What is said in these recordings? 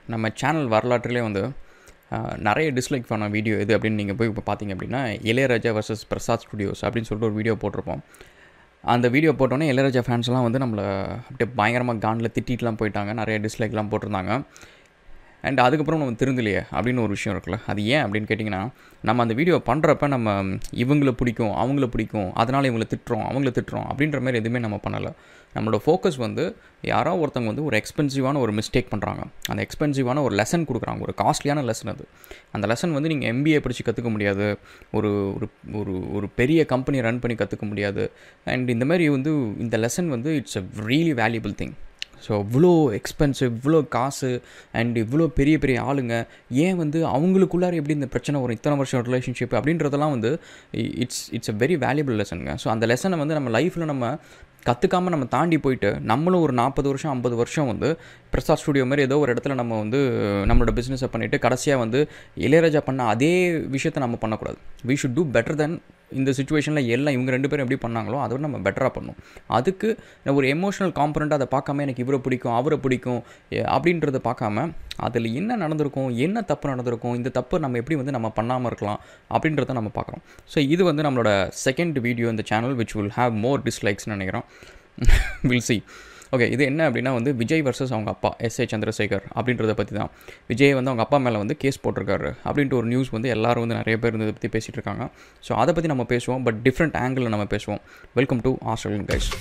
நம்ம சேனல் வரலாற்றிலே வந்து ஆஹ், நிறைய டிஸ்லைக் பண்ண வீடியோ எது அப்படின்னு நீங்கள் போய் இப்போ பார்த்தீங்க அப்படின்னா இளையராஜா வர்சஸ் பிரசாத் ஸ்டுடியோஸ் அப்படின்னு சொல்லிட்டு ஒரு வீடியோ போட்டிருப்போம் அந்த வீடியோ போட்டோன்னே இளையராஜா ஃபேன்ஸ்லாம் வந்து நம்மளை அப்படியே பயங்கரமாக காண்டில் திட்டிட்டுலாம் போயிட்டாங்க நிறைய டிஸ்லைக்லாம் போட்டிருந்தாங்க அண்ட் அதுக்கப்புறம் நம்ம திருந்தலையே அப்படின்னு ஒரு விஷயம் இருக்குல்ல அது ஏன் அப்படின்னு கேட்டிங்கன்னா நம்ம அந்த வீடியோ பண்ணுறப்ப நம்ம இவங்கள பிடிக்கும் அவங்கள பிடிக்கும் அதனால் இவங்கள திட்டுறோம் அவங்கள திட்டுறோம் அப்படின்ற மாதிரி எதுவுமே நம்ம பண்ணலை நம்மளோட ஃபோக்கஸ் வந்து யாரோ ஒருத்தவங்க வந்து ஒரு எக்ஸ்பென்சிவான ஒரு மிஸ்டேக் பண்ணுறாங்க அந்த எக்ஸ்பென்சிவான ஒரு லெசன் கொடுக்குறாங்க ஒரு காஸ்ட்லியான லெசன் அது அந்த லெசன் வந்து நீங்கள் எம்பிஏ படித்து கற்றுக்க முடியாது ஒரு ஒரு ஒரு ஒரு பெரிய கம்பெனி ரன் பண்ணி கற்றுக்க முடியாது அண்ட் இந்த மாதிரி வந்து இந்த லெசன் வந்து it's a really valuable thing so இவ்வளோ எக்ஸ்பென்சிவ் இவ்வளோ காசு அண்ட் இவ்வளோ பெரிய பெரிய ஆளுங்க ஏன் வந்து அவங்களுக்குள்ளார எப்படி இந்த பிரச்சனை வரும் இத்தனை வருஷம் ரிலேஷன்ஷிப் அப்படின்றதெல்லாம் வந்து it's it's a very valuable லெசனுங்க ஸோ அந்த லெசனை வந்து நம்ம லைஃப்பில் நம்ம கற்றுக்காமல் நம்ம தாண்டி போயிட்டு நம்மளும் ஒரு நாற்பது வருஷம் ஐம்பது வருஷம் வந்து பிரசாத் ஸ்டுடியோ மாதிரி ஏதோ ஒரு இடத்துல நம்ம வந்து நம்மளோட பிஸ்னஸை பண்ணிவிட்டு கடைசியாக வந்து இளையராஜா பண்ண அதே விஷயத்தை நம்ம பண்ணக்கூடாது we should do better then இந்த சுச்சுவேஷனில் எல்லாம் இவங்க ரெண்டு பேரும் எப்படி பண்ணாங்களோ அதை விட நம்ம பெட்டராக பண்ணணும் அதுக்கு ஒரு எமோஷனல் காம்பனண்ட்டாக அதை பார்க்காம எனக்கு இவரை பிடிக்கும் அவரை பிடிக்கும் எ- அப்படின்றத பார்க்காம அதில் என்ன நடந்திருக்கும் என்ன தப்பு நடந்திருக்கும் இந்த தப்பு நம்ம எப்படி வந்து நம்ம பண்ணாமல் இருக்கலாம் அப்படின்றத நம்ம பார்க்குறோம் ஸோ இது வந்து நம்மளோட செகண்ட் வீடியோ இந்த channel which will have more டிஸ்லைக்ஸ்னு நினைக்கிறோம் வில் see ஓகே இது என்ன அப்படின்னா வந்து விஜய் வர்சஸ் அவங்க அப்பா எஸ் ஏ சந்திரசேகர் அப்படின்றத பற்றி தான் விஜய் வந்து அவங்க அப்பா மேலே வந்து கேஸ் போட்டிருக்காரு அப்படின்ட்டு ஒரு நியூஸ் வந்து எல்லாரும் வந்து நிறைய பேர் இதை பற்றி பேசிகிட்டு இருக்காங்க ஸோ அதை பற்றி நம்ம பேசுவோம் பட் டிஃப்ரெண்ட் ஆங்கிளில் நம்ம பேசுவோம் welcome to Australian guys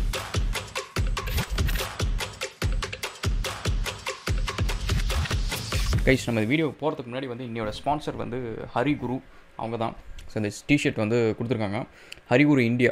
guys நம்ம வீடியோ போகிறதுக்கு முன்னாடி வந்து இன்னையோட ஸ்பான்சர் வந்து ஹரிகுரு அவங்க தான் ஸோ இந்த டிஷர்ட் வந்து கொடுத்துருக்காங்க ஹரிகுரு இந்தியா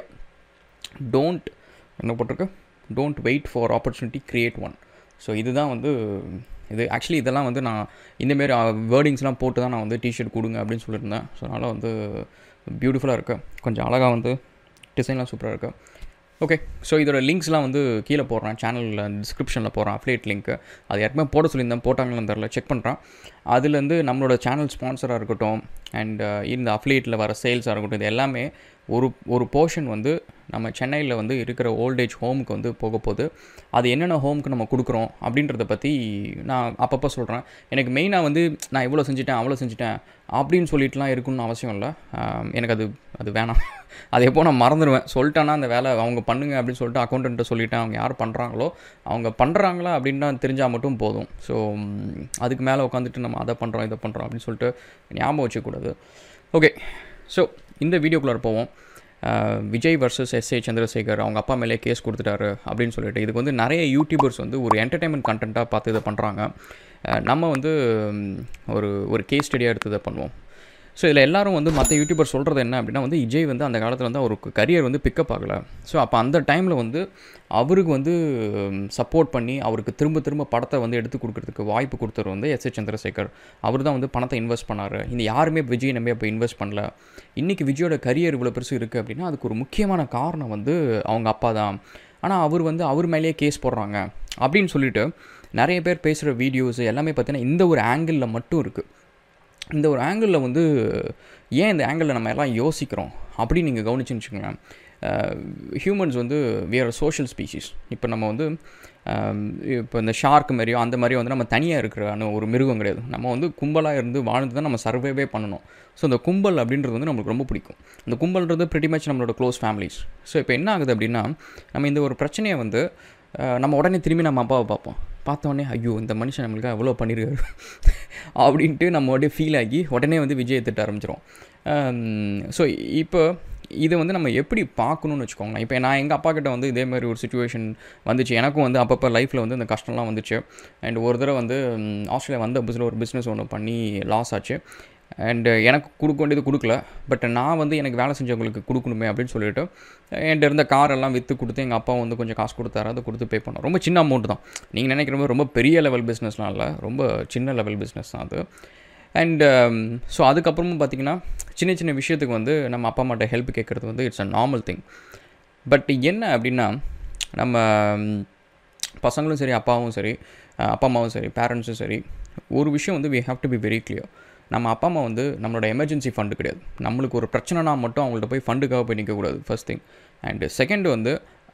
டோன்ட் என்ன போட்டிருக்கு don't wait for opportunity create one so இதுதான் வந்து இது ஆக்சுவலி இதெல்லாம் வந்து நான் இந்தமாரி வேர்டிங்ஸ்லாம் போட்டு தான் நான் வந்து டிஷர்ட் கொடுங்க அப்படின்னு சொல்லியிருந்தேன் ஸோ அதனால் வந்து பியூட்டிஃபுல்லாக இருக்குது கொஞ்சம் அழகாக வந்து டிசைன்லாம் சூப்பராக இருக்குது ஓகே ஸோ இதோட லிங்க்ஸ்லாம் வந்து கீழே போடுறேன் சேனலில் டிஸ்கிரிப்ஷனில் போடுறேன் அஃப்லேட் லிங்க்கு அது யாருக்குமே போட சொல்லியிருந்தேன் போட்டாங்கன்னு தெரில செக் பண்ணுறேன் அதுலேருந்து நம்மளோட சேனல் ஸ்பான்சராக இருக்கட்டும் அண்ட் இந்த அஃப்லேட்டில் வர சேல்ஸாக இருக்கட்டும் இது எல்லாமே ஒரு ஒரு போர்ஷன் வந்து நம்ம சென்னையில் வந்து இருக்கிற ஓல்டேஜ் ஹோமுக்கு வந்து போக போகுது அது என்னென்ன ஹோமுக்கு நம்ம கொடுக்குறோம் அப்படின்றத பற்றி நான் அப்பப்போ சொல்கிறேன் எனக்கு மெயினாக வந்து நான் இவ்வளோ செஞ்சுட்டேன் அவ்வளோ செஞ்சுட்டேன் அப்படின்னு சொல்லிட்டுலாம் இருக்கணும்னு அவசியம் இல்லை ஆம், எனக்கு அது அது வேணாம் அது எப்போ நான் மறந்துடுவேன் சொல்லிட்டேன்னா அந்த வேலை அவங்க பண்ணுங்க அப்படின்னு சொல்லிட்டு அக்கௌண்ட்டண்ட்டை சொல்லிட்டேன் அவங்க யார் பண்ணுறாங்களோ அவங்க பண்ணுறாங்களா அப்படின்னு தெரிஞ்சால் மட்டும் போதும் ஸோ அதுக்கு மேலே உட்காந்துட்டு நம்ம அதை பண்ணுறோம் இதை பண்ணுறோம் அப்படின்னு சொல்லிட்டு ஞாபகம் வச்சுக்கூடாது ஓகே ஸோ இந்த வீடியோக்குள்ளே போவோம் uh, Vijay versus S A Chandrasekhar அவங்க அப்பா மேலே கேஸ் கொடுத்துட்டாரு அப்படின்னு சொல்லிட்டு இதுக்கு வந்து நிறைய யூடியூபர்ஸ் வந்து ஒரு என்டர்டைன்மெண்ட் கண்டென்ட்டாக பார்த்து இதை பண்ணுறாங்க நம்ம வந்து ம், ஒரு ஒரு கேஸ் ஸ்டடியாக எடுத்து இதை பண்ணுவோம் ஸோ இதில் எல்லாரும் வந்து மற்ற யூடியூபர் சொல்கிறது என்ன அப்படின்னா வந்து விஜய் வந்து அந்த காலத்தில் வந்து அவருக்கு கரியர் வந்து பிக்கப் ஆகலை ஸோ அப்போ அந்த டைமில் வந்து அவருக்கு வந்து சப்போர்ட் பண்ணி அவருக்கு திரும்ப திரும்ப படத்தை வந்து எடுத்து கொடுக்கறதுக்கு வாய்ப்பு கொடுத்தவர் வந்து எஸ் ஏ சந்திரசேகர் அவர் தான் வந்து பணத்தை இன்வெஸ்ட் பண்ணார் இந்த யாருமே விஜய் நம்பி அப்போ இன்வெஸ்ட் பண்ணல இன்றைக்கி விஜயோட கரியர் இவ்வளோ பெருசு இருக்குது அப்படின்னா அதுக்கு ஒரு முக்கியமான காரணம் வந்து அவங்க அப்பா தான் ஆனால் அவர் வந்து அவர் மேலேயே கேஸ் போடுறாங்க அப்படின்னு சொல்லிட்டு நிறைய பேர் பேசுகிற வீடியோஸ் எல்லாமே பார்த்தீங்கன்னா இந்த ஒரு ஆங்கிளில் மட்டும் இருக்குது இந்த ஒரு ஆங்கிளில் வந்து ஏன் இந்த ஆங்கிளில் நம்ம எல்லாம் யோசிக்கிறோம் அப்படின்னு நீங்கள் கவனிச்சுன்னு வச்சுக்கோங்களேன் ஹியூமன்ஸ் வந்து வேறு சோஷியல் ஸ்பீஷிஸ் இப்போ நம்ம வந்து ஆம், இப்போ இந்த ஷார்க் மாதிரியோ அந்த மாதிரியோ வந்து நம்ம தனியாக இருக்கிற ஒரு மிருகம் கிடையாது நம்ம வந்து கும்பலாக இருந்து வாழ்ந்து தான் நம்ம சர்வேவே பண்ணணும் ஸோ இந்த கும்பல் அப்படின்றது வந்து நம்மளுக்கு ரொம்ப பிடிக்கும் அந்த கும்பல்ன்றது pretty மச் நம்மளோட க்ளோஸ் ஃபேமிலிஸ் ஸோ இப்போ என்ன ஆகுது அப்படின்னா நம்ம இந்த ஒரு பிரச்சனையை வந்து அஹ், நம்ம உடனே திரும்பி நம்ம அப்பாவை பார்ப்போம் பார்த்த உடனே ஐயோ இந்த மனுஷன் நம்மளுக்கு எவ்வளோ பண்ணியிருக்காரு அப்படின்ட்டு நம்ம அப்படியே ஃபீல் ஆகி உடனே வந்து விஜயை திட்ட ஆரம்பிச்சிரும் ஸோ இப்போ இதை வந்து நம்ம எப்படி பார்க்கணும்னு வச்சுக்கோங்களேன் இப்போ நான் எங்கள் அப்பா கிட்ட வந்து இதே மாதிரி ஒரு சுச்சுவேஷன் வந்துச்சு எனக்கும் வந்து அப்பப்போ லைஃப்பில் வந்து இந்த கஷ்டம்லாம் வந்துச்சு அண்ட் ஒரு தடவை வந்து ம், ஆஸ்திரேலியா வந்த புதுசில் ஒரு பிஸ்னஸ் ஒன்று பண்ணி லாஸ் ஆச்சு அண்டு எனக்கு கொடுக்க வேண்டியது கொடுக்கல பட் நான் வந்து எனக்கு வேலை செஞ்சவங்களுக்கு கொடுக்கணுமே அப்படின்னு சொல்லிட்டு என்கிட்ட இருந்த கார் எல்லாம் விற்று கொடுத்து எங்கள் அப்பா வந்து கொஞ்சம் காசு கொடுத்தாரு அதை கொடுத்து பே பண்ணோம் ரொம்ப சின்ன அமௌண்ட் தான் நீங்கள் நினைக்கிற மாதிரி ரொம்ப பெரிய லெவல் பிஸ்னஸ்லாம் இல்லை ரொம்ப சின்ன லெவல் பிஸ்னஸ் தான் அது அண்ட் ஸோ அதுக்கப்புறமும் பார்த்தீங்கன்னா சின்ன சின்ன விஷயத்துக்கு வந்து நம்ம அப்பா அம்மாட்ட ஹெல்ப் கேட்குறது வந்து it's a normal thing but என்ன அப்படின்னா நம்ம ம், பசங்களும் சரி அப்பாவும் சரி அஹ், அப்பா அம்மாவும் சரி பேரண்ட்ஸும் சரி ஒரு விஷயம் வந்து we have to be very clear நம்ம அப்பா அம்மா வந்து நம்மளோட எமர்ஜென்சி ஃபண்டு கிடையாது நம்மளுக்கு ஒரு பிரச்சனைனா மட்டும் அவங்கள்ட்ட போய் ஃபண்டுக்காக போய் நிற்கக்கூடாது ஃபர்ஸ்ட் திங் அண்டு செகண்ட் வந்து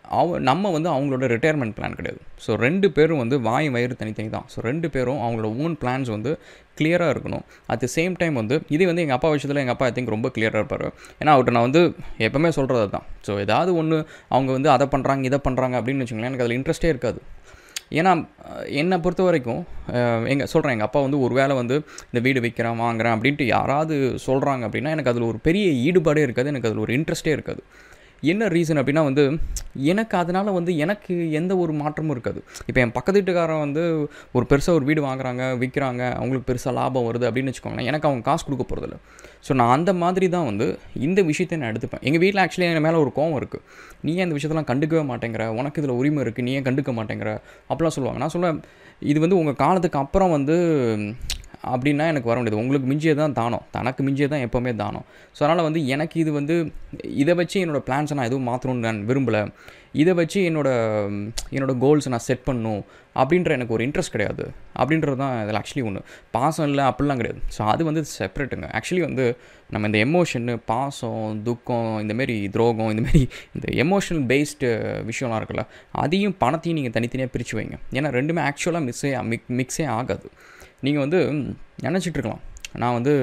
அவ நம்ம வந்து அவங்களோட ரிட்டையர்மெண்ட் பிளான் கிடையாது ஸோ ரெண்டு பேரும் வந்து வாய் வயிறு தனித்தனி தான் ஸோ ரெண்டு பேரும் அவங்களோட ஓன் பிளான்ஸ் வந்து கிளியராக இருக்கணும் அட் த சேம் டைம் வந்து இது வந்து எங்கள் அப்பா விஷயத்தில் எங்கள் அப்பா ஐ திங்க் ரொம்ப கிளியராக இருப்பார் ஏன்னா அவர்கிட்ட நான் வந்து எப்போவுமே சொல்கிறது தான் ஸோ ஏதாவது ஒன்று அவங்க வந்து அதை பண்ணுறாங்க இதை பண்ணுறாங்க அப்படின்னு வச்சுங்களேன் எனக்கு அதில் இன்ட்ரெஸ்ட்டே இருக்காது ஏன்னா அஹ், என்னை பொறுத்த வரைக்கும் எங்கள் சொல்கிறேன் எங்கள் அப்பா வந்து ஒரு வேளை வந்து இந்த வீடு விற்கிறேன் வாங்குறேன் அப்படின்ட்டு யாராவது சொல்கிறாங்க அப்படின்னா எனக்கு அதில் ஒரு பெரிய ஈடுபாடே இருக்காது எனக்கு அதில் ஒரு இன்ட்ரெஸ்ட்டே இருக்காது என்ன ரீசன் அப்படின்னா வந்து எனக்கு அதனால் வந்து எனக்கு எந்த ஒரு மாற்றமும் இருக்காது இப்போ என் பக்கத்து வீட்டுக்காரன் வந்து ஒரு பெருசாக ஒரு வீடு வாங்குறாங்க விற்கிறாங்க அவங்களுக்கு பெருசாக லாபம் வருது அப்படின்னு வச்சுக்கோங்களேன் எனக்கு அவங்க காசு கொடுக்க போகிறதில்ல ஸோ நான் அந்த மாதிரி தான் வந்து இந்த விஷயத்தை நான் எடுத்துப்பேன் எங்கள் வீட்டில் ஆக்சுவலி என் மேலே ஒரு கோவம் இருக்குது நீ ஏன் இந்த விஷயத்தெல்லாம் கண்டுக்கவே மாட்டேங்கிற உனக்கு இதில் உரிமை இருக்குது நீ ஏன் கண்டுக்க மாட்டேங்கிற அப்படிலாம் சொல்லுவாங்க நான் சொல்லுவேன் இது வந்து உங்கள் காலத்துக்கு அப்புறம் வந்து அப்படின்னா எனக்கு வர முடியாது உங்களுக்கு மிஞ்சியே தான் தானம் தனக்கு மிஞ்சியே தான் எப்போவுமே தானம் ஸோ அதனால் வந்து எனக்கு இது வந்து இதை வச்சு என்னோடய பிளான்ஸை நான் எதுவும் மாற்றணும்னு நான் விரும்பலை இதை வச்சு என்னோட என்னோடய கோல்ஸை நான் செட் பண்ணணும் அப்படின்ற எனக்கு ஒரு இன்ட்ரெஸ்ட் கிடையாது அப்படின்றது தான் இதில் ஆக்சுவலி ஒன்று பாசம் இல்லை அப்படிலாம் கிடையாது ஸோ அது வந்து செப்பரேட்டுங்க ஆக்சுவலி வந்து நம்ம இந்த எமோஷனு பாசம் துக்கம் இந்தமாரி துரோகம் இந்தமாரி இந்த எமோஷனல் பேஸ்டு விஷயம்லாம் இருக்குல்ல அதையும் பணத்தையும் நீங்கள் தனித்தனியாக பிரித்து வைங்க ஏன்னா ரெண்டுமே ஆக்சுவலாக மிஸ்ஸே மிக் மிக்ஸே ஆகாது நீங்கள் வந்து நினச்சிட்டு இருக்கலாம் நான் வந்து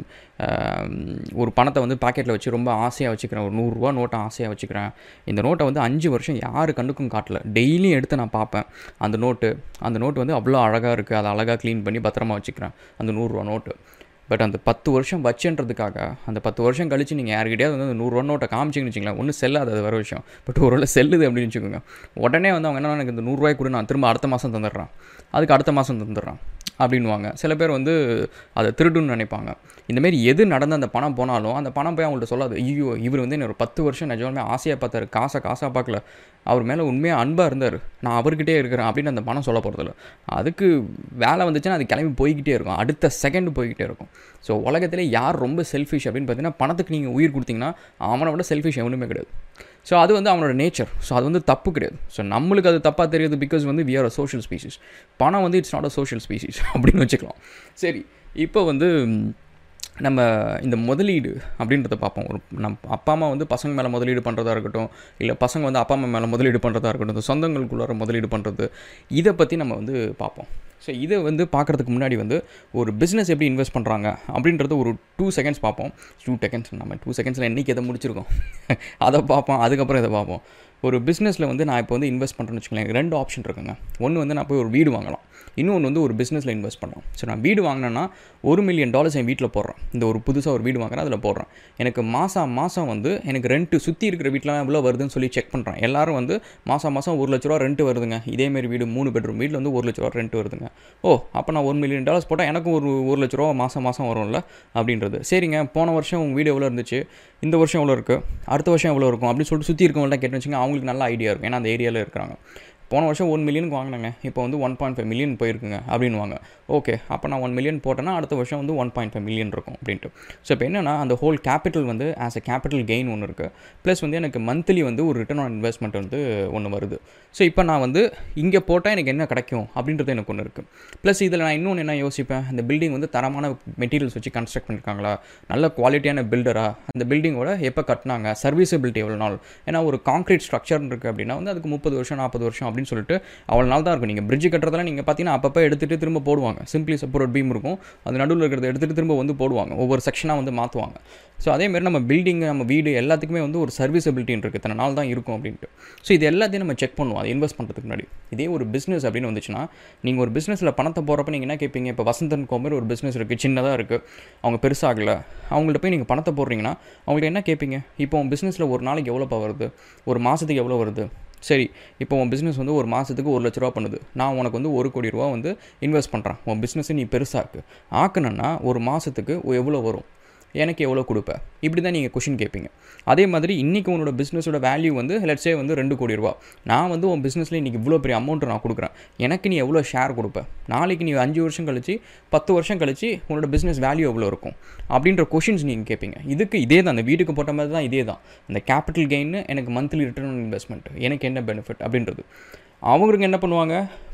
ஆம், ஒரு பணத்தை வந்து பாக்கெட்டில் வச்சு ரொம்ப ஆசையாக வச்சுக்கிறேன் ஒரு நூறுரூவா நோட்டை ஆசையாக வச்சுக்கிறேன் இந்த நோட்டை வந்து அஞ்சு வருஷம் யார் கண்டுக்கும் காட்டல டெய்லியும் எடுத்து நான் பார்ப்பேன் அந்த நோட்டு அந்த நோட்டு வந்து அவ்வளோ அழகாக இருக்குது அதை அழகாக க்ளீன் பண்ணி பத்திரமா வச்சுக்கிறேன் அந்த நூறுரூவா நோட்டு பட் அந்த பத்து வருஷம் வச்சுன்றதுக்காக அந்த பத்து வருஷம் கழிச்சு நீங்கள் யார்கிட்டயாவது வந்து அந்த நூறுரூவா நோட்டை காமிச்சிங்கன்னு வச்சுங்களேன் ஒன்றும் செல்லாது அது வர விஷயம் பட் ஒரு வேளை செல்லுது அப்படின்னு வச்சுக்கோங்க உடனே வந்து அவங்க என்ன எனக்கு இந்த நூறுரூவாய் கூட நான் திரும்ப அடுத்த மாதம் தந்துடுறேன் அதுக்கு அடுத்த மாதம் தந்துடுறான் அப்படின்வாங்க சில பேர் வந்து அதை திருடுன்னு நினைப்பாங்க இந்தமாரி எது நடந்து அந்த பணம் போனாலும் அந்த பணம் போய் அவங்கள்ட்ட சொல்லாது ஐயோ இவர் வந்து என்ன ஒரு பத்து வருஷம் நிஜமே ஆசையாக பார்த்தாரு காசை காசாக பார்க்கல அவர் மேலே உண்மையாக அன்பாக இருந்தார் நான் அவர்கிட்டே இருக்கிறேன் அப்படின்னு அந்த பணம் சொல்ல போகிறதில்ல அதுக்கு வேலை வந்துச்சுன்னா அது கிளம்பி போய்கிட்டே இருக்கும் அடுத்த செகண்ட் போய்கிட்டே இருக்கும் ஸோ உலகத்திலே யார் ரொம்ப செல்ஃபிஷ் அப்படின்னு பார்த்தீங்கன்னா பணத்துக்கு நீங்கள் உயிர் கொடுத்தீங்கன்னா அவனை விட செல்ஃபிஷ் எவனுமே கிடையாது ஸோ அது வந்து அவனோட நேச்சர் ஸோ அது வந்து தப்பு கிடையாது ஸோ நம்மளுக்கு அது தப்பாக தெரியுது பிகாஸ் வந்து we are a social species பணம் வந்து it's not a social species அப்படின்னு வச்சுக்கலாம் சரி இப்போ வந்து ம், நம்ம இந்த முதலீடு அப்படின்றத பார்ப்போம் ஒரு நம் அப்பா அம்மா வந்து பசங்க மேலே முதலீடு பண்ணுறதா இருக்கட்டும் இல்லை பசங்க வந்து அப்பா அம்மா மேலே முதலீடு பண்ணுறதா இருக்கட்டும் இந்த சொந்தங்களுக்குள்ளார முதலீடு பண்ணுறது இதை பற்றி நம்ம வந்து பார்ப்போம் ஸோ இதை வந்து பார்க்குறதுக்கு முன்னாடி வந்து ஒரு பிஸ்னஸ் எப்படி இன்வெஸ்ட் பண்ணுறாங்க அப்படின்றது ஒரு டூ செகண்ட்ஸ் பார்ப்போம் டூ செகண்ட்ஸ் நம்ம டூ செகண்ட்ஸில் என்றைக்கு எதை முடிச்சிருக்கோம் அதை பார்ப்போம் அதுக்கப்புறம் இதை பார்ப்போம் ஒரு பிஸ்னஸில் வந்து நான் இப்போ வந்து இன்வெஸ்ட் பண்ணுறேன்னு வச்சுக்கோங்களேன் ரெண்டு ஆப்ஷன் இருக்குங்க ஒன்று வந்து நான் போய் ஒரு வீடு வாங்கலாம் இன்னொன்று வந்து ஒரு பிஸ்னஸில் இன்வெஸ்ட் பண்ணலாம் ஸோ நான் வீடு வாங்கினேன்னா ஒரு மில்லியன் டாலர்ஸ் என் வீட்டில் போடுறேன் இந்த ஒரு புதுசாக ஒரு வீடு வாங்குறேன் அதில் போடுறேன் எனக்கு மாதம் மாதம் வந்து எனக்கு ரெண்ட்டு சுற்றி இருக்கிற வீட்டிலாம் எவ்வளோ வருதுன்னு சொல்லி செக் பண்ணுறேன் எல்லாரும் வந்து மாதம் மாதம் ஒரு லட்ச ரூபா ரெண்ட் வருதுங்க இதேமாரி வீடு மூணு பெட்ரூம் வீட்டில் வந்து ஒரு லட்ச ரூபா ரெண்ட் வருதுங்க ஓ அப்போ நான் ஒரு மில்லியன் டாலர்ஸ் போட்டால் எனக்கும் ஒரு ஒரு லட்ச ரூபா மாதம் மாதம் வரும்ல அப்படின்றது சரிங்க போன வருஷம் உங்கள் வீடு எவ்வளோ இருந்துச்சு இந்த வருஷம் எவ்வளோ இருக்குது அடுத்த வருஷம் எவ்வளோ இருக்கும் அப்படின்னு சொல்லிட்டு சுற்றி இருக்கவங்கள்ட்ட கேட்டு வச்சுங்க அவங்களுக்கு நல்ல ஐடியா இருக்கும் ஏன்னா அந்த ஏரியாவில் இருக்கிறாங்க போன வருஷம் ஒன் மில்லியனுக்கு வாங்கினாங்க இப்போ வந்து ஒன் பாயிண்ட் ஃபைவ் மில்லியன் போயிருக்குங்க அப்படின்வாங்க ஓகே அப்போ நான் ஒன் மில்லியன் போட்டேன்னா அடுத்த வருஷம் வந்து ஒன் பாயிண்ட் ஃபைவ் மில்லியன் இருக்கும் அப்படின்ட்டு ஸோ இப்போ என்னன்னா அந்த ஹோல் கேபிட்டல் வந்து ஆஸ் அ கேபிட்டல் கெயின் ஒன்று இருக்குது ப்ளஸ் வந்து எனக்கு மந்த்லி வந்து ஒரு ரிட்டர்ன் ஆன் இன்வெஸ்ட்மெண்ட் வந்து ஒன்று வருது ஸோ இப்போ நான் வந்து இங்கே போட்டால் எனக்கு என்ன கிடைக்கும் அப்படின்றது எனக்கு ஒன்று இருக்குது ப்ளஸ் இதில் நான் இன்னொன்று என்ன யோசிப்பேன் இந்த பில்டிங் வந்து தரமான மெட்டீரியல்ஸ் வச்சு கன்ஸ்ட்ரக்ட் பண்ணியிருக்காங்களா நல்ல குவாலிட்டியான பில்டரா அந்த பில்டிங்கோட எப்போ கட்டினாங்க சர்வீசபிலிட்டி எவ்வளோ நாள் ஏன்னா ஒரு கான்க்ரீட் ஸ்ட்ரக்சர் இருக்குது அப்படின்னா வந்து அதுக்கு முப்பது வருஷம் நாற்பது வருஷம் அப்படின்னு சொல்லிட்டு அவ்வளோ நாள் தான் இருக்கும் நீங்கள் பிரிட்ஜ் கட்டுறதுல நீங்கள் பார்த்தீங்கன்னா அப்பப்போ எடுத்துகிட்டு திரும்ப போடுவாங்க சிம்பிளி சப்போர்ட் பீம் இருக்கும் அது நடுவில் இருக்கிறத எடுத்துகிட்டு திரும்ப வந்து போடுவாங்க ஒவ்வொரு செக்ஷனாக வந்து மாற்றுவாங்க ஸோ அதேமாரி நம்ம பில்டிங் நம்ம வீடு எல்லாத்துக்குமே வந்து ஒரு சர்வீசபிலிட்டின்னு இருக்குது இத்தனை நாள் தான் இருக்கும் அப்படின்ட்டு ஸோ இது எல்லாத்தையும் நம்ம செக் பண்ணுவோம் அதை இன்வெஸ்ட் பண்ணுறதுக்கு முன்னாடி இதே ஒரு பிஸ்னஸ் அப்படின்னு வந்துச்சுன்னா நீங்கள் ஒரு பிஸ்னஸில் பணத்தை போகிறப்ப நீங்கள் என்ன கேட்பீங்க இப்போ வசந்தன் கோமர் ஒரு பிஸ்னஸ் இருக்குது சின்னதாக இருக்குது அவங்க பெருசாகலை அவங்கள்ட்ட போய் நீங்கள் பணத்தை போடுறீங்கன்னா அவங்கள்ட்ட என்ன கேட்பீங்க இப்போ உன் பிஸ்னஸில் ஒரு நாளைக்கு எவ்வளோப்பா வருது ஒரு மாதத்துக்கு எவ்வளோ வருது சரி இப்போ உன் பிஸ்னஸ் வந்து ஒரு மாதத்துக்கு ஒரு லட்ச ரூபா பண்ணுது நான் உனக்கு வந்து ஒரு கோடி ரூபா வந்து இன்வெஸ்ட் பண்ணுறேன் உன் பிஸ்னஸை நீ பெருசாக்கு ஆக்குனன்னா ஒரு மாதத்துக்கு எவ்வளோ வரும் எனக்கு எவ்வளோ கொடுப்ப இப்படி தான் நீங்கள் கொஷின் கேட்பீங்க அதே மாதிரி இன்றைக்கி உன்னோட பிஸ்னஸோட வேல்யூ வந்து லெட்ஸே வந்து ரெண்டு கோடி ரூபா நான் வந்து உன் பிஸ்னஸில் இன்றைக்கி இவ்வளோ பெரிய அமௌண்ட் நான் கொடுக்குறேன் எனக்கு நீ எவ்வளோ ஷேர் கொடுப்ப நாளைக்கு நீ அஞ்சு வருஷம் கழிச்சு பத்து வருஷம் கழிச்சு உன்னோட பிஸ்னஸ் வேல்யூ எவ்வளோ இருக்கும் அப்படின்ற கொஷின்ஸ் நீங்கள் கேட்பீங்க இதுக்கு இதே தான் அந்த வீட்டுக்கு போட்ட மாதிரி தான் இதே தான் அந்த கேபிட்டல் கெயின் எனக்கு மந்த்லி ரிட்டர்ன் ஆன் இன்வெஸ்ட்மெண்ட் எனக்கு என்ன பெனிஃபிட் அப்படின்றது அவங்களுக்கு என்ன பண்ணுவாங்க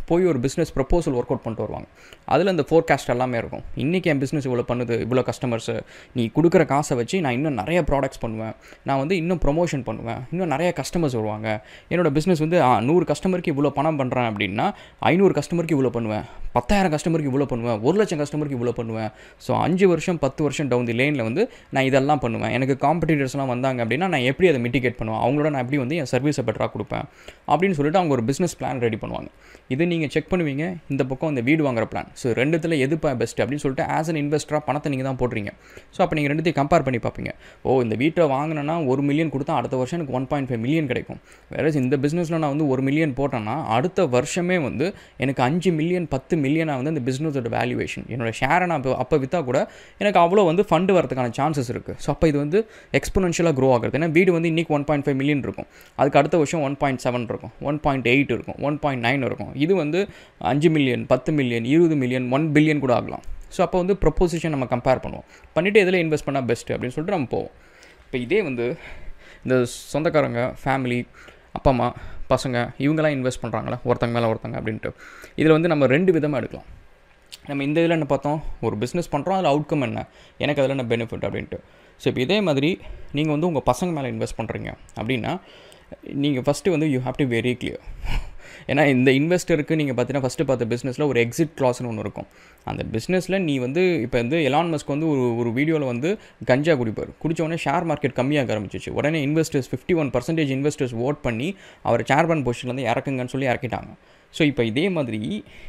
போய் ஒரு பிஸ்னஸ் ப்ரப்போசல் ஒர்க் அவுட் பண்ணிட்டு வருவாங்க அதில் இந்த ஃபோர்காஸ்ட் எல்லாமே இருக்கும் இன்றைக்கி என் பிஸ்னஸ் இவ்வளோ பண்ணுது இவ்வளோ கஸ்டமர்ஸு நீ கொடுக்குற காசை வச்சு நான் இன்னும் நிறைய ப்ராடக்ட்ஸ் பண்ணுவேன் நான் வந்து இன்னும் ப்ரொமோஷன் பண்ணுவேன் இன்னும் நிறைய கஸ்டமர்ஸ் வருவாங்க என்னோட பிஸ்னஸ் வந்து ஆ, நூறு கஸ்டமருக்கு இவ்வளோ பணம் பண்ணுறேன் அப்படின்னா ஐநூறு கஸ்டமருக்கு இவ்வளோ பண்ணுவேன் பத்தாயிரம் கஸ்டமருக்கு இவ்வளோ பண்ணுவேன் ஒரு லட்சம் கஸ்டமருக்கு இவ்வளோ பண்ணுவேன் ஸோ அஞ்சு வருஷம் பத்து வருஷம் டவுன் தி லேனில் வந்து நான் இதெல்லாம் பண்ணுவேன் எனக்கு காம்படிட்டர்ஸ்லாம் வந்தாங்க அப்படின்னா நான் எப்படி அதை மிட்டிகேட் பண்ணுவேன் அவங்களோட நான் எப்படி வந்து என் சர்வீஸை பெட்டராக கொடுப்பேன் அப்படின்னு சொல்லிட்டு அவங்க ஒரு பிஸ்னஸ் பிளான் ரெடி பண்ணுவாங்க இது நீங்கள் செக் பண்ணுவீங்க இந்த பக்கம் இந்த வீடு வாங்குற பிளான் ஸோ ரெண்டுத்தில் எதுப்பா பெஸ்ட் அப்படின்னு சொல்லிட்டு ஆஸ் அன் இன்வெஸ்டராக பணத்தை நீங்கள் தான் போடுறீங்க ஸோ அப்போ நீங்கள் ரெண்டுத்தையும் கம்பேர் பண்ணி பார்ப்பீங்க ஓ இந்த வீட்டை வாங்கினேன்னா ஒரு மில்லியன் கொடுத்தா அடுத்த வருஷம் எனக்கு ஒன் பாயிண்ட் ஃபைவ் மில்லியன் கிடைக்கும் வேற இந்த பிஸ்னஸில் நான் வந்து ஒரு மில்லியன் போட்டேன்னா அடுத்த வருஷமே வந்து எனக்கு அஞ்சு மில்லியன் பத்து மில்லியனாக வந்து அந்த பிஸ்னஸோட வேல்யூவேஷன் என்னோட ஷேரை நான் அப்போ அப்போ விற்றா கூட எனக்கு அவ்வளோ வந்து ஃபண்டு வரதுக்கான சான்சஸ் இருக்குது ஸோ அப்போ இது வந்து எக்ஸ்பொனன்ஷியலாக க்ரோ ஆகுறது ஏன்னா வீடு வந்து இன்றைக்கி ஒன் பாயிண்ட் ஃபைவ் மில்லியன் இருக்கும் அதுக்கு அடுத்த வருஷம் ஒன் பாயிண்ட் செவன் இருக்கும் ஒன் பாயிண்ட் எயிட் இருக்கும் ஒன் பாயிண்ட் நைன் இருக்கும் இது வந்து அஞ்சு மில்லியன் பத்து மில்லியன் இருபது மில்லியன் ஒன் பில்லியன் கூட ஆகலாம் ஸோ அப்போ வந்து ப்ரொப்போசிஷன் நம்ம கம்பேர் பண்ணுவோம் பண்ணிவிட்டு எதில் இன்வெஸ்ட் பண்ணால் பெஸ்ட்டு அப்படின்னு சொல்லிட்டு நம்ம போவோம் இப்போ இதே வந்து இந்த சொந்தக்காரங்க ஃபேமிலி அப்பா அம்மா பசங்க இவங்கெல்லாம் இன்வெஸ்ட் பண்ணுறாங்களா ஒருத்தங்க மேலே ஒருத்தங்க அப்படின்ட்டு இதில் வந்து நம்ம ரெண்டு விதமாக எடுக்கலாம் நம்ம இந்த இதில் என்ன பார்த்தோம் ஒரு பிஸ்னஸ் பண்ணுறோம் அதில் அவுட்கம் என்ன எனக்கு அதில் என்ன பெனிஃபிட் அப்படின்ட்டு ஸோ இப்போ இதே மாதிரி நீங்கள் வந்து உங்கள் பசங்க மேலே இன்வெஸ்ட் பண்ணுறீங்க அப்படின்னா நீங்கள் ஃபஸ்ட்டு வந்து you have to very clear ஏன்னா இந்த இன்வெஸ்டருக்கு நீங்கள் பார்த்தீங்கன்னா ஃபஸ்ட்டு பார்த்த பிஸ்னஸில் ஒரு எக்ஸிட் கிளாஸ்னு ஒன்று இருக்கும் அந்த பிஸ்னஸில் நீ வந்து இப்போ வந்து எலான் மஸ்க் வந்து ஒரு ஒரு வீடியோவில் வந்து கஞ்சா குடிப்பார் குடிச்ச உடனே ஷேர் மார்க்கெட் கம்மியாக ஆரம்பிச்சிச்சு உடனே investors fifty one percentage investors vote பண்ணி அவர் சேர்மன் பொசிஷன்லேருந்து இறக்குங்கன்னு சொல்லி இறக்கிட்டாங்க ஸோ இப்போ இதே மாதிரி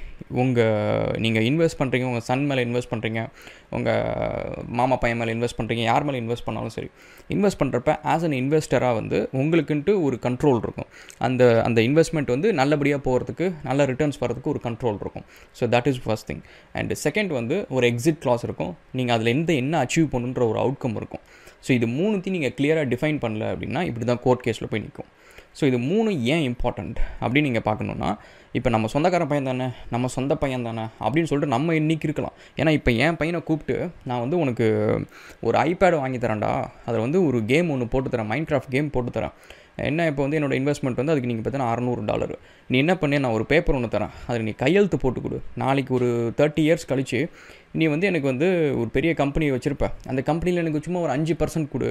உங்கள் நீங்கள் இன்வெஸ்ட் பண்ணுறீங்க உங்கள் சன் மேலே இன்வெஸ்ட் பண்ணுறீங்க உங்கள் மாமா பையன் மேலே இன்வெஸ்ட் பண்ணுறீங்க யார் மேலே இன்வெஸ்ட் பண்ணாலும் சரி இன்வெஸ்ட் பண்ணுறப்ப ஆஸ் அன் இன்வெஸ்டராக வந்து உங்களுக்குன்ட்டு ஒரு கண்ட்ரோல் இருக்கும் அந்த அந்த இன்வெஸ்ட்மெண்ட் வந்து நல்லபடியாக போகிறதுக்கு நல்ல ரிட்டர்ன்ஸ் வரதுக்கு ஒரு கண்ட்ரோல் இருக்கும் so that is first thing and second வந்து ஒரு எக்ஸிட் கிளாஸ் இருக்கும் நீங்கள் அதில் எந்த என்ன அச்சீவ் பண்ணுன்ற ஒரு அவுட்கம் இருக்கும் ஸோ இது மூணுத்தையும் நீங்கள் கிளியராக டிஃபைன் பண்ணல அப்படின்னா இப்படி தான் கோர்ட் கேஸில் போய் நிற்கும் ஸோ இது மூணு ஏன் இம்பார்ட்டண்ட் அப்படின்னு நீங்கள் பார்க்கணுன்னா இப்போ நம்ம சொந்தக்கார பையன் தானே நம்ம சொந்த பையன் தானே அப்படின்னு சொல்லிட்டு நம்ம இன்னைக்கு இருக்கலாம் ஏன்னா இப்போ என் பையனை கூப்பிட்டு நான் வந்து உனக்கு ஒரு ஐபேடு வாங்கி தரேன்டா அதில் வந்து ஒரு கேம் ஒன்று போட்டு தரேன் மைண்ட் கிராஃப்ட் கேம் போட்டு தரேன் என்ன இப்போ வந்து என்னோட இன்வெஸ்ட்மெண்ட் வந்து அதுக்கு நீங்கள் பார்த்தீங்கன்னா அறநூறு டாலர் நீ என்ன பண்ணி நான் ஒரு பேப்பர் ஒன்று தரேன் அதில் நீ கையெழுத்து போட்டு கொடு நாளைக்கு ஒரு தேர்ட்டி இயர்ஸ் கழிச்சு நீ வந்து எனக்கு வந்து ஒரு பெரிய கம்பெனி வச்சுருப்ப அந்த கம்பெனியில் எனக்கு சும்மா ஒரு அஞ்சு பர்சன்ட் கொடு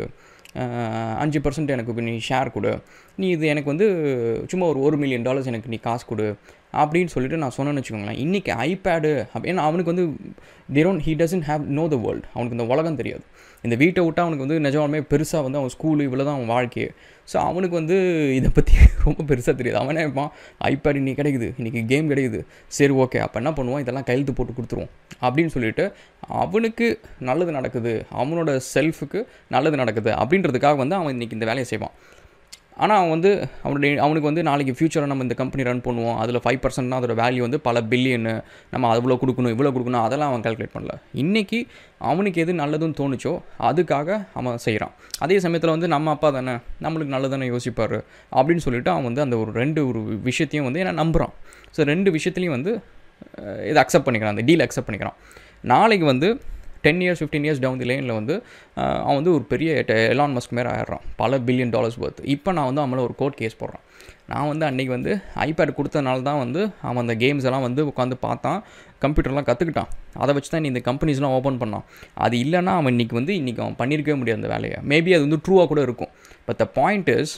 அஹ், அஞ்சு பர்சன்ட் எனக்கு நீ ஷேர் கொடு நீ இது எனக்கு வந்து சும்மா ஒரு ஒரு மில்லியன் டாலர்ஸ் எனக்கு நீ காசு கொடு அப்படின்னு சொல்லிட்டு நான் சொன்னேன்னு வச்சுக்கோங்களேன் இன்றைக்கி ஐபேடு ஏன்னா அவனுக்கு வந்து throne he doesn't have no the world அவனுக்கு இந்த உலகம் தெரியாது இந்த வீட்டை விட்டு அவனுக்கு வந்து நிஜமாலுமே பெருசாக வந்து அவன் ஸ்கூலு இவ்வளோ தான் அவன் வாழ்க்கையே ஸோ அவனுக்கு வந்து இதை பற்றி ரொம்ப பெருசாக தெரியாது அவனே இருப்பான் ஐபேட் இன்னைக்கு கிடைக்குது இன்றைக்கி கேம் கிடைக்குது சரி ஓகே அப்போ என்ன பண்ணுவான் இதெல்லாம் கையெழுத்து போட்டு கொடுத்துருவோம் அப்படின்னு சொல்லிட்டு அவனுக்கு நல்லது நடக்குது அவனோட செல்ஃபுக்கு நல்லது நடக்குது அப்படின்றதுக்காக வந்து அவன் இன்றைக்கி இந்த வேலையை செய்வான் ஆனால் அவன் வந்து அவனுடைய அவனுக்கு வந்து நாளைக்கு ஃபியூச்சரை நம்ம இந்த கம்பெனி ரன் பண்ணுவோம் அதில் ஃபைவ் பர்சன்ட்னா அதோட வேல்யூ வந்து பல பில்லியனு நம்ம அவ்வளோ கொடுக்கணும் இவ்வளோ கொடுக்கணும் அதெல்லாம் அவன் கால்குலேட் பண்ணல இன்றைக்கி அவனுக்கு எது நல்லதுன்னு தோணுச்சோ அதுக்காக அவன் செய்கிறான் அதே சமயத்தில் வந்து நம்ம அப்பா தானே நம்மளுக்கு நல்லதானே யோசிப்பார் அப்படின்னு சொல்லிட்டு அவன் வந்து அந்த ஒரு ரெண்டு ஒரு விஷயத்தையும் வந்து என்ன நம்புகிறான் ஸோ ரெண்டு விஷயத்துலையும் வந்து அஹ், இதை அக்செப்ட் பண்ணிக்கிறான் அந்த டீல் அக்செப்ட் பண்ணிக்கிறான் நாளைக்கு வந்து ten years fifteen years down the லைனில் வந்து அஹ், அவன் வந்து ஒரு பெரிய எலான் மஸ்க் மேலே ஆயிடுறான் பல பில்லியன் டாலர்ஸ் worth இப்போ நான் வந்து அவன் மேலே ஒரு கோர்ட் கேஸ் போடுறேன் நான் வந்து அன்றைக்கி வந்து ஐபேட் கொடுத்தனால தான் வந்து அவன் அந்த கேம்ஸ் எல்லாம் வந்து உட்காந்து பார்த்தான் கம்ப்யூட்டர்லாம் கற்றுக்கிட்டான் அதை வச்சு தான் நீ இந்த கம்பெனிஸ்லாம் ஓப்பன் பண்ணான் அது இல்லைன்னா அவன் இன்றைக்கி வந்து இன்றைக்கி அவன் பண்ணியிருக்கவே முடியாது அந்த வேலையை மேபி அது வந்து ட்ரூவாக கூட இருக்கும் பட் த பாயிண்ட் இஸ்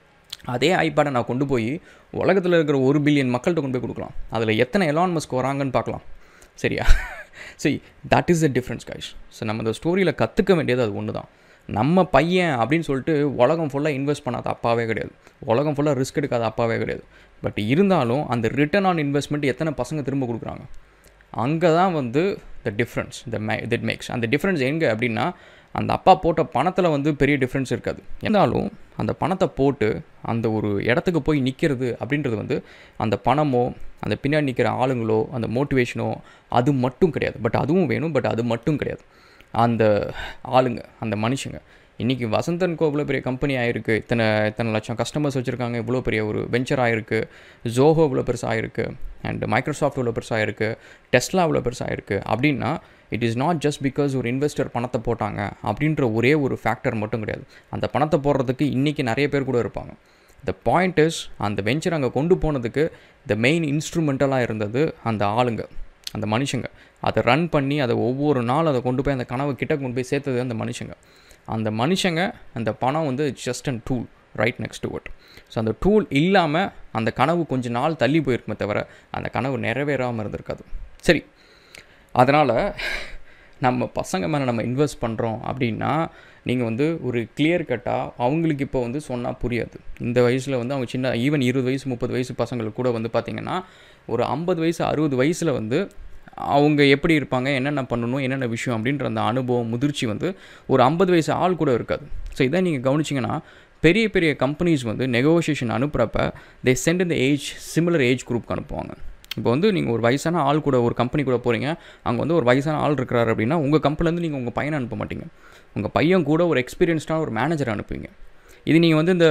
அதே ஐபேடை நான் கொண்டு போய் உலகத்தில் இருக்கிற ஒரு பில்லியன் மக்கள்கிட்ட கொண்டு போய் கொடுக்கலாம் அதில் எத்தனை எலான் மஸ்க் வராங்கன்னு பார்க்கலாம் சரியா சரி that is the difference guys so நம்ம இந்த ஸ்டோரியில் கற்றுக்க வேண்டியது அது ஒன்று தான் நம்ம பையன் அப்படின்னு சொல்லிட்டு உலகம் ஃபுல்லாக இன்வெஸ்ட் பண்ணாத அப்பாவே கிடையாது உலகம் ஃபுல்லாக ரிஸ்க் எடுக்காத அப்பாவே கிடையாது பட் இருந்தாலும் அந்த ரிட்டர்ன் ஆன் இன்வெஸ்ட்மெண்ட் எத்தனை பசங்க திரும்ப கொடுக்குறாங்க அங்கே தான் வந்து the difference the may that makes அந்த டிஃப்ரென்ஸ் எங்கே அப்படின்னா அந்த அப்பா போட்ட பணத்தில் வந்து பெரிய டிஃப்ரென்ஸ் இருக்காது இருந்தாலும் அந்த பணத்தை போட்டு அந்த ஒரு இடத்துக்கு போய் நிற்கிறது அப்படின்றது வந்து அந்த பணமோ அந்த பின்னாடி நிற்கிற ஆளுங்களோ அந்த மோட்டிவேஷனோ அது மட்டும் கிடையாது பட் அதுவும் வேணும் பட் அது மட்டும் கிடையாது அந்த ஆளுங்க அந்த மனுஷங்க இன்றைக்கி வசந்தன் கோ இவ்வளோ பெரிய கம்பெனி ஆயிருக்கு இத்தனை இத்தனை லட்சம் கஸ்டமர்ஸ் வச்சுருக்காங்க இவ்வளோ பெரிய ஒரு வெஞ்சர் ஆயிருக்கு ஜோஹோ இவ்வளோ பெருசாக ஆயிருக்கு அண்ட் மைக்ரோசாஃப்ட் இவ்வளோ பெருசாக ஆயிருக்கு டெஸ்லா இவ்வளோ பெருசாக ஆயிருக்கு அப்படின்னா it is not just because ஒரு இன்வெஸ்டர் பணத்தை போட்டாங்க அப்படின்ற ஒரே ஒரு ஃபேக்டர் மட்டும் கிடையாது அந்த பணத்தை போடுறதுக்கு இன்றைக்கி நிறைய பேர் கூட இருப்பாங்க த பாயிண்ட் இஸ் அந்த வெஞ்சர் அங்கே கொண்டு போனதுக்கு த மெயின் இன்ஸ்ட்ருமெண்டலாக இருந்தது அந்த ஆளுங்க அந்த மனுஷங்க அதை ரன் பண்ணி அதை ஒவ்வொரு நாள் அதை கொண்டு போய் அந்த கனவு கிட்ட கொண்டு போய் சேர்த்தது அந்த மனுஷங்க அந்த மனுஷங்க அந்த பணம் வந்து just and tool right next to it so அந்த டூல் இல்லாமல் அந்த கனவு கொஞ்ச நாள் தள்ளி போயிருக்குமே தவிர அந்த கனவு நிறைவேறாமல் இருந்திருக்காது சரி அதனால் நம்ம பசங்க மேலே நம்ம இன்வெஸ்ட் பண்ணுறோம் அப்படின்னா நீங்கள் வந்து ஒரு கிளியர் கட்டாக அவங்களுக்கு இப்போ வந்து சொன்னால் புரியாது இந்த வயசில் வந்து அவங்க சின்ன ஈவன் இருபது வயசு முப்பது வயசு பசங்களுக்கு கூட வந்து பார்த்திங்கன்னா ஒரு ஐம்பது வயசு அறுபது வயசில் வந்து அவங்க எப்படி இருப்பாங்க என்னென்ன பண்ணணும் என்னென்ன விஷயம் அப்படின்ற அந்த அனுபவம் முதிர்ச்சி வந்து ஒரு ஐம்பது வயசு ஆள் கூட இருக்காது ஸோ இதை நீங்கள் கவனிச்சிங்கன்னா பெரிய பெரிய கம்பெனிஸ் வந்து நெகோசியேஷன் அனுப்புகிறப்ப தே சென்ட் இந்த ஏஜ் சிமிலர் ஏஜ் குரூப்க்கு அனுப்புவாங்க இப்போ வந்து நீங்கள் ஒரு வயசான ஆள் கூட ஒரு கம்பெனி கூட போகிறீங்க அங்கே வந்து ஒரு வயசான ஆள் இருக்கிறாரு அப்படின்னா உங்கள் கம்பெனிலேருந்து நீங்கள் உங்கள் பையனை அனுப்ப மாட்டீங்க உங்கள் பையன் கூட ஒரு எக்ஸ்பீரியன்ஸ்டான ஒரு மேனேஜர் அனுப்புவீங்க இது நீங்கள் வந்து இந்த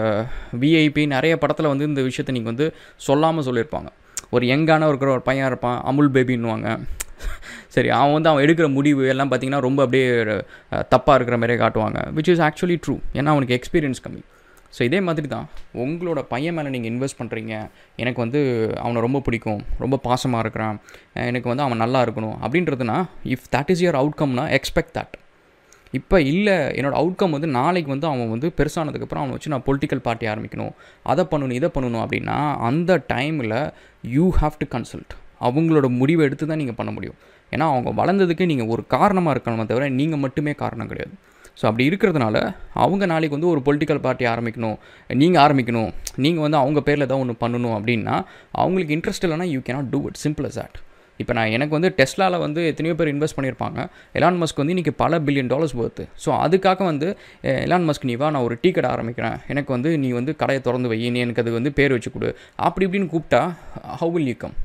விஐபி நிறைய படத்தில் வந்து இந்த விஷயத்தை நீங்கள் வந்து சொல்லாமல் சொல்லியிருப்பாங்க ஒரு யங்கான இருக்கிற ஒரு பையன் இருப்பான் அமுல் பேபின்னுவாங்க சரி அவன் வந்து அவன் எடுக்கிற முடிவு எல்லாம் பார்த்தீங்கன்னா ரொம்ப அப்படியே தப்பாக இருக்கிற மாதிரியே காட்டுவாங்க விச் இஸ் ஆக்சுவலி ட்ரூ ஏன்னா அவனுக்கு எக்ஸ்பீரியன்ஸ் கம்மி ஸோ இதே மாதிரி தான் உங்களோட பையன் மேலே நீங்கள் இன்வெஸ்ட் பண்ணுறீங்க எனக்கு வந்து அவனை ரொம்ப பிடிக்கும் ரொம்ப பாசமாக இருக்கிறான் எனக்கு வந்து அவன் நல்லா இருக்கணும் அப்படின்றதுனா இஃப் தட் இஸ் யுவர் அவுட்கம்னா எக்ஸ்பெக்ட் தட் இப்போ இல்லை என்னோடய அவுட்கம் வந்து நாளைக்கு வந்து அவன் வந்து பெருசானதுக்கப்புறம் அவனை வச்சு நான் பொலிட்டிக்கல் பார்ட்டி ஆரம்பிக்கணும் அதை பண்ணணும் இதை பண்ணணும் அப்படின்னா அந்த டைமில் யூ ஹாவ் டு கன்சல்ட் அவங்களோட முடிவை எடுத்து தான் நீங்கள் பண்ண முடியும் ஏன்னா அவங்க வளர்ந்ததுக்கு நீங்கள் ஒரு காரணமாக இருக்கணுமே தவிர நீங்கள் மட்டுமே காரணம் கிடையாது ஸோ அப்படி இருக்கிறதுனால அவங்க நாளைக்கு வந்து ஒரு பொலிட்டிக்கல் பார்ட்டி ஆரம்பிக்கணும் நீங்கள் ஆரம்பிக்கணும் நீங்கள் வந்து அவங்க பேரில் தான் ஒன்று பண்ணணும் அப்படின்னா அவங்களுக்கு இன்ட்ரெஸ்ட் இல்லைனா you cannot do it simple as that இப்போ நான் எனக்கு வந்து டெஸ்லாவில் வந்து எத்தனையோ பேர் இன்வெஸ்ட் பண்ணியிருப்பாங்க எலான் மஸ்க் வந்து இன்றைக்கி பல பில்லியன் டாலர்ஸ் ஒர்த்து ஸோ அதுக்காக வந்து எலான் மஸ்க் நீ வா நான் ஒரு டீ கடை ஆரம்பிக்கிறேன் எனக்கு வந்து நீ வந்து கடையை திறந்து வை நீ எனக்கு அது வந்து பேர் வச்சு கொடு அப்படி இப்படின்னு கூப்பிட்டா how will you come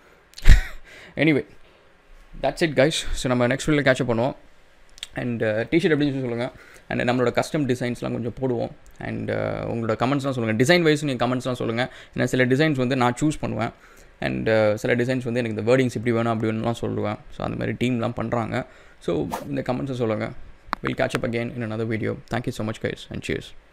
anyway that's it guys so நம்ம நெக்ஸ்ட் வீடியோவில் கேட்சப் பண்ணுவோம் அண்ட் டிஷர்ட் எப்படின்னு சொல்லி சொல்லுங்கள் அண்ட் நம்மளோட கஸ்டம் டிசைன்ஸ்லாம் கொஞ்சம் போடுவோம் அண்ட் உங்களோட கமெண்ட்ஸ்லாம் சொல்லுங்கள் டிசைன் வைஸ் நீங்கள் கமெண்ட்ஸ்லாம் சொல்லுங்கள் ஏன்னா சில டிசைன்ஸ் வந்து நான் சூஸ் பண்ணுவேன் அண்ட் சில டிசைன்ஸ் வந்து எனக்கு இந்த வேர்டிங்ஸ் இப்படி வேணும் அப்படி வேணும்லாம் சொல்லுவேன் ஸோ அந்த மாதிரி டீம்லாம் பண்ணுறாங்க ஸோ இந்த கமெண்ட்ஸை சொல்லுங்கள் will catch up again in another video thank you so much guys and cheers